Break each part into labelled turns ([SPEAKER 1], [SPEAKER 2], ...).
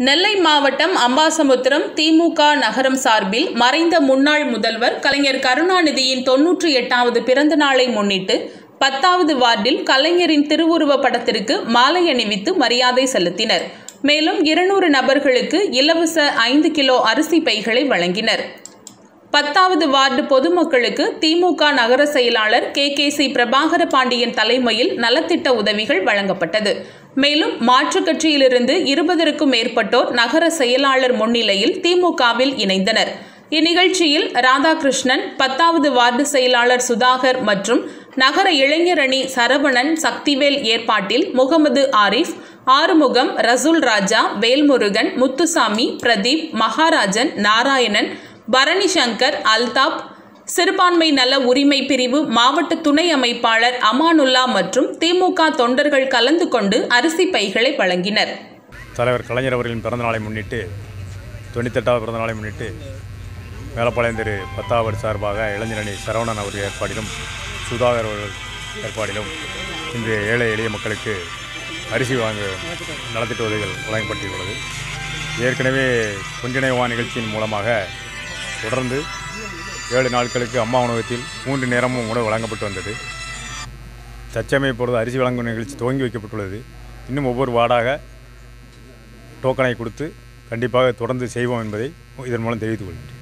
[SPEAKER 1] நெல்லை மாவட்டம் அம்பாசமுத்திரம் திமுக நகரம் சார்பில் மறைந்த முன்னாள் முதல்வர் கலைஞர் கருணாநிதியின் தொன்னூற்றி எட்டாவது பிறந்த நாளை முன்னிட்டு பத்தாவது வார்டில் கலைஞரின் திருவுருவப் படத்திற்கு மாலை அணிவித்து மரியாதை செலுத்தினர் மேலும் இருநூறு நபர்களுக்கு இலவச ஐந்து கிலோ அரிசி பைகளை வழங்கினர் பத்தாவது வார்டு பொதுமக்களுக்கு திமுக நகர செயலாளர் K K C Prabhakara Pandian தலைமையில் நலத்திட்ட உதவிகள் வழங்கப்பட்டது மேலும் மாற்றுக் கட்சியிலிருந்து இருபதற்கும் மேற்பட்டோர் நகர செயலாளர் முன்னிலையில் திமுகவில் இணைந்தனர் இந்நிகழ்ச்சியில் ராதாகிருஷ்ணன் பத்தாவது வார்டு செயலாளர் சுதாகர் மற்றும் நகர இளைஞரணி சரவணன் சக்திவேல் ஏற்பாட்டில் முகமது ஆரிஃப் ஆறுமுகம் ரசூல் ராஜா வேல்முருகன் முத்துசாமி பிரதீப் மகாராஜன் நாராயணன் பரணி சங்கர் அல்தாப் சிறுபான்மை நல உரிமை பிரிவு மாவட்ட துணை அமைப்பாளர் அமானுல்லா மற்றும் திமுக தொண்டர்கள் கலந்து கொண்டு அரிசி பைகளை வழங்கினர்
[SPEAKER 2] தலைவர் கலைஞர் அவர்களின் பிறந்தநாளை முன்னிட்டு தொண்ணூத்தெட்டாவது பிறந்தநாளை முன்னிட்டு மேலப்பாளையம் திரு பத்தாவது சார்பாக இளைஞரணி சரவணன் அவர்கள் ஏற்பாடிலும் சுதாகர் அவர்கள் ஏற்பாடிலும் இன்று ஏழை எளிய மக்களுக்கு அரிசி வாங்க நலத்திட்ட உதவிகள் வழங்கப்பட்டுள்ளது ஏற்கனவே ஒன்றிணைவா நிகழ்ச்சியின் மூலமாக தொடர்ந்து ஏழு நாட்களுக்கு அம்மா உணவகத்தில் மூன்று நேரமும் உணவு வழங்கப்பட்டு வந்தது தற்சமய பொழுது அரிசி வழங்கும் நிகழ்ச்சி துவங்கி வைக்கப்பட்டுள்ளது இன்னும் ஒவ்வொரு வார்டாக டோக்கனை கொடுத்து கண்டிப்பாக தொடர்ந்து செய்வோம் என்பதை இதன் மூலம் தெரிவித்துக் கொள்கிறேன்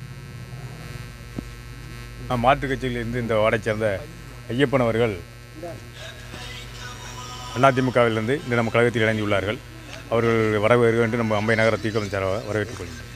[SPEAKER 2] நான் மாற்றுக் கட்சியிலிருந்து இந்த வார்டைச் சேர்ந்த ஐயப்பன் அவர்கள் அதிமுகவிலிருந்து இந்த நம்ம கழகத்தில் இணைந்துள்ளார்கள் அவர்கள் வரவேற்க என்று நம்ம அம்பை நகர தீக்கம் சார்பாக வரவேற்றுக் கொள்கிறேன்